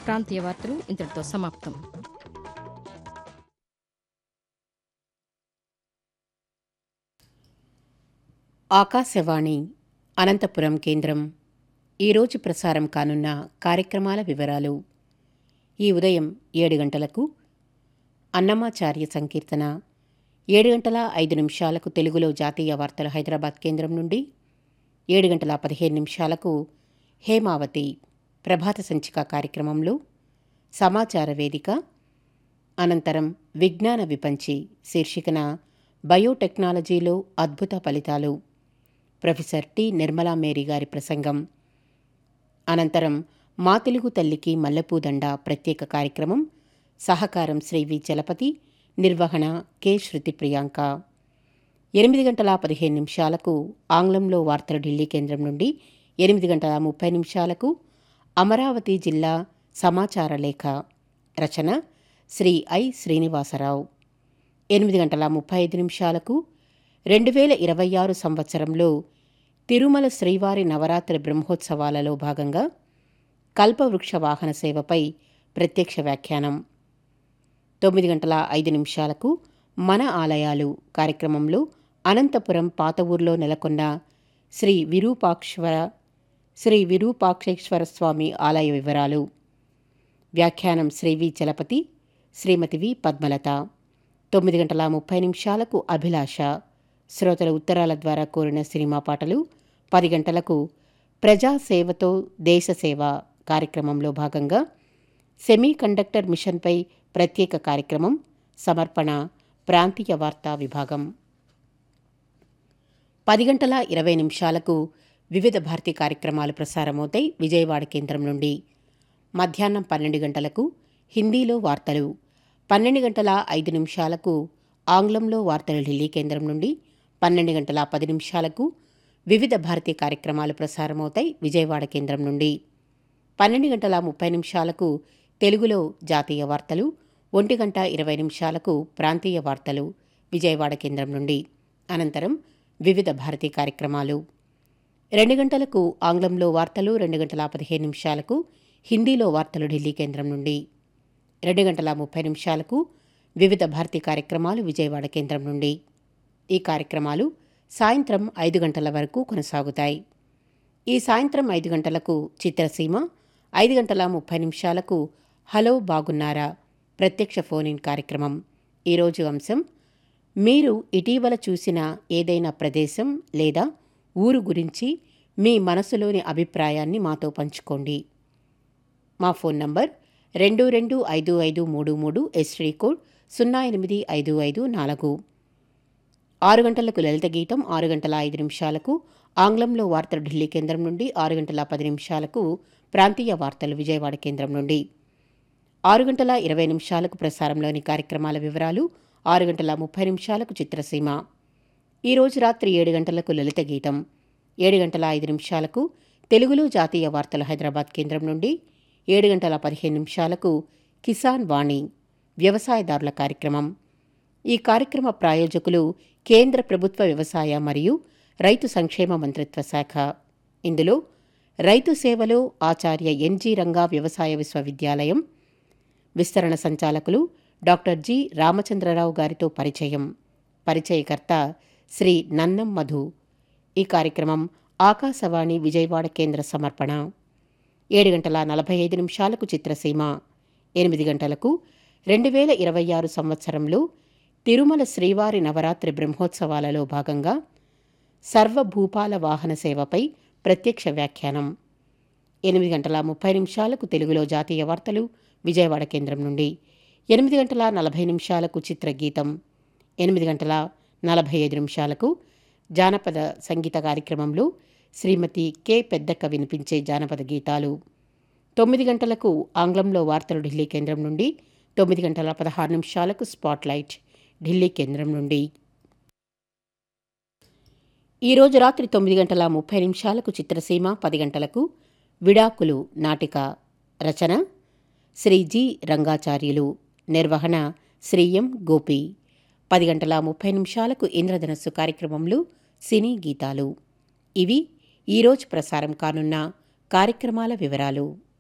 ప్రాంతీయ వార్తలు ఇంతటితో సమాప్తం ఆకాశవాణి అనంతపురం కేంద్రం ఈరోజు ప్రసారం కానున్న కార్యక్రమాల వివరాలు ఈ ఉదయం ఏడు గంటలకు అన్నమాచార్య సంకీర్తన ఏడు గంటల ఐదు నిమిషాలకు తెలుగులో జాతీయ వార్తలు హైదరాబాద్ కేంద్రం నుండి ఏడు గంటల పదిహేను నిమిషాలకు హేమావతి ప్రభాత సంచిక కార్యక్రమంలో సమాచార వేదిక అనంతరం విజ్ఞాన విపంచి శీర్షికన బయోటెక్నాలజీలో అద్భుత ఫలితాలు ప్రొఫెసర్ టి నిర్మలా మేరీ గారి ప్రసంగం అనంతరం మా తెలుగు తల్లికి మల్లెపూదండ ప్రత్యేక కార్యక్రమం సహకారం శ్రీ వి చలపతి నిర్వహణ కె శృతి ప్రియాంక ఎనిమిది గంటల పదిహేను నిమిషాలకు ఆంగ్లంలో వార్తలు ఢిల్లీ కేంద్రం నుండి ఎనిమిది గంటల ముప్పై నిమిషాలకు అమరావతి జిల్లా సమాచార లేఖ రచన శ్రీ ఐ శ్రీనివాసరావు ఎనిమిది గంటల ముప్పై ఐదు నిమిషాలకు రెండు వేల ఇరవై ఆరు సంవత్సరంలో తిరుమల శ్రీవారి నవరాత్రి బ్రహ్మోత్సవాలలో భాగంగా కల్పవృక్ష వాహన సేవపై ప్రత్యక్ష వ్యాఖ్యానం తొమ్మిది గంటల ఐదు నిమిషాలకు మన ఆలయాలు కార్యక్రమంలో అనంతపురం పాత ఊర్లో నెలకొన్న శ్రీ విరూపాక్షర శ్రీ విరూపాక్షేశ్వర స్వామి ఆలయ వివరాలు వ్యాఖ్యానం శ్రీ వి చలపతి శ్రీమతి వి పద్మలత తొమ్మిది గంటల ముప్పై నిమిషాలకు అభిలాష శ్రోతల ఉత్తరాల ద్వారా కోరిన సినిమా పాటలు పది గంటలకు ప్రజాసేవతో దేశసేవ కార్యక్రమంలో భాగంగా సెమీ కండక్టర్ మిషన్పై ప్రత్యేక కార్యక్రమం సమర్పణ ప్రాంతీయ వార్తా విభాగం పది గంటల ఇరవై నిమిషాలకు వివిధ భారతీ కార్యక్రమాలు ప్రసారమవుతాయి విజయవాడ కేంద్రం నుండి మధ్యాహ్నం పన్నెండు గంటలకు హిందీలో వార్తలు పన్నెండు గంటల ఐదు నిమిషాలకు ఆంగ్లంలో వార్తలు ఢిల్లీ కేంద్రం నుండి పన్నెండు గంటల పది నిమిషాలకు వివిధ భారతీ కార్యక్రమాలు ప్రసారమవుతాయి విజయవాడ కేంద్రం నుండి పన్నెండు గంటల ముప్పై నిమిషాలకు తెలుగులో జాతీయ వార్తలు ఒంటి గంట ఇరవై నిమిషాలకు ప్రాంతీయ వార్తలు విజయవాడ కేంద్రం నుండి అనంతరం వివిధ భారతీ కార్యక్రమాలు రెండు గంటలకు ఆంగ్లంలో వార్తలు రెండు గంటల పదిహేను నిమిషాలకు హిందీలో వార్తలు ఢిల్లీ కేంద్రం నుండి రెండు గంటల ముప్పై నిమిషాలకు వివిధ భారతీ కార్యక్రమాలు విజయవాడ కేంద్రం నుండి ఈ కార్యక్రమాలు సాయంత్రం ఐదు గంటల వరకు కొనసాగుతాయి ఈ సాయంత్రం ఐదు గంటలకు చిత్రసీమ ఐదు గంటల ముప్పై నిమిషాలకు హలో బాగున్నారా ప్రత్యక్ష ఫోన్ ఇన్ కార్యక్రమం ఈరోజు అంశం మీరు ఇటీవల చూసిన ఏదైనా ప్రదేశం లేదా ఊరు గురించి మీ మనసులోని అభిప్రాయాన్ని మాతో పంచుకోండి మా ఫోన్ నంబర్ రెండు రెండు ఐదు ఐదు మూడు మూడు ఎస్టీ కోడ్ సున్నా ఎనిమిది ఐదు ఐదు నాలుగు ఆరు గంటలకు లలిత గీతం ఆరు గంటల ఐదు నిమిషాలకు ఆంగ్లంలో వార్తలు ఢిల్లీ కేంద్రం నుండి ఆరు గంటల పది నిమిషాలకు ప్రాంతీయ వార్తలు విజయవాడ కేంద్రం నుండి ఆరు గంటల ఇరవై నిమిషాలకు ప్రసారంలోని కార్యక్రమాల వివరాలు ఆరు గంటల ముప్పై నిమిషాలకు చిత్రసీమ ఈరోజు రాత్రి ఏడు గంటలకు లలిత గీతం ఏడు గంటల ఐదు నిమిషాలకు తెలుగులో జాతీయ వార్తలు హైదరాబాద్ కేంద్రం నుండి ఏడు గంటల పదిహేను నిమిషాలకు కిసాన్ వాణి వ్యవసాయదారుల కార్యక్రమం ఈ కార్యక్రమ ప్రాయోజకులు కేంద్ర ప్రభుత్వ వ్యవసాయ మరియు రైతు సంక్షేమ మంత్రిత్వ శాఖ ఇందులో రైతు సేవలో ఆచార్య ఎన్జి రంగా వ్యవసాయ విశ్వవిద్యాలయం విస్తరణ సంచాలకులు డాక్టర్ జి రామచంద్రరావు గారితో పరిచయం పరిచయకర్త శ్రీ నన్నం మధు ఈ కార్యక్రమం ఆకాశవాణి విజయవాడ కేంద్ర సమర్పణ ఏడు గంటల నలభై ఐదు నిమిషాలకు చిత్రసీమ ఎనిమిది గంటలకు రెండు వేల ఇరవై ఆరు సంవత్సరంలో తిరుమల శ్రీవారి నవరాత్రి బ్రహ్మోత్సవాలలో భాగంగా సర్వభూపాల వాహన సేవపై ప్రత్యక్ష వ్యాఖ్యానం ఎనిమిది గంటల ముప్పై నిమిషాలకు తెలుగులో జాతీయ వార్తలు విజయవాడ కేంద్రం నుండి ఎనిమిది గంటల నలభై నిమిషాలకు చిత్రగీతం ఎనిమిది గంటల నలభై ఐదు నిమిషాలకు జానపద సంగీత కార్యక్రమంలో శ్రీమతి కె పెద్దక్క వినిపించే జానపద గీతాలు తొమ్మిది గంటలకు ఆంగ్లంలో వార్తలు ఢిల్లీ కేంద్రం నుండి తొమ్మిది గంటల పదహారు నిమిషాలకు స్పాట్లైట్ ఢిల్లీ కేంద్రం నుండి ఈరోజు రాత్రి తొమ్మిది గంటల ముప్పై నిమిషాలకు చిత్రసీమ పది గంటలకు విడాకులు నాటిక రచన శ్రీ జి రంగాచార్యులు నిర్వహణ శ్రీ ఎం గోపి పది గంటల ముప్పై నిమిషాలకు ఇంద్రధనస్సు కార్యక్రమంలో సినీ గీతాలు ఇవి ఈరోజు ప్రసారం కానున్న కార్యక్రమాల వివరాలు